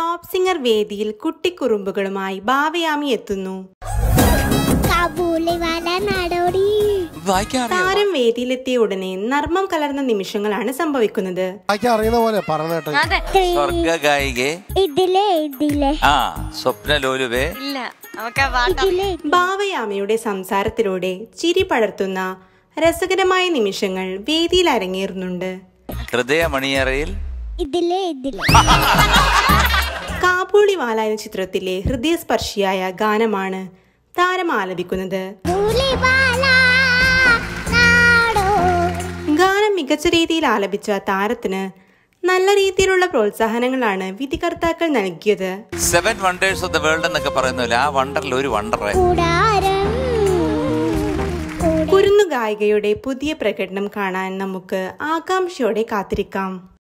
top singer വേദിയിൽ കുട്ടിക്കുറുമ്പുകളുമായി ഭാവയാമി എത്തുന്നു കാബൂളിവാല നാടോടി വായിക്കാൻ അറിയാം താരം വേദിയിലെത്തിയ ഉടനെ നർമ്മം കലർന്ന നിമിഷങ്ങളാണ് സംഭവിക്കുന്നത് വായിക്കാൻ അറിയുന്ന പോലെ പറഞ്ഞിട്ട് സ്വർഗ ഗായികെ ഇതിലെ ഇതിലെ ആ സ്വപ്ന ലോലുവേ ഇല്ല നമുക്ക് ആ പാട്ട് ഇതിലെ ഭാവയാമിയുടെ സംസാരത്തിലൂടെ ചിരി പടർത്തുന്ന രസകരമായ നിമിഷങ്ങൾ വേദിയിൽ അരങ്ങേറുന്നുണ്ട് ഹൃദയ മണിയറയിൽ ഇതിലെ ഇതിലെ കാബൂളിവാല എന്ന ചിത്രത്തിലെ ഹൃദയസ്പർശിയായ ഗാനമാണ് താരം ആലപിക്കുന്നത് കാബൂളിവാല നാടോ ഗാനം മികച്ച രീതിയിൽ ആലപിച്ച താരത്തിന് നല്ല രീതിയിലുള്ള പ്രോത്സാഹനങ്ങളാണ് വിധികർത്താക്കൾ നൽകിയത് seven wonders of the world എന്നൊക്കെ പറയുന്നില്ല ആ വണ്ടറിൽ ഒരു വണ്ടർ കൂടാരം കുരുന്നു ഗായികയുടെ പുതിയ പ്രകടനം കാണാൻ നമുക്ക് ആകാംക്ഷയോടെ കാത്തിരിക്കാം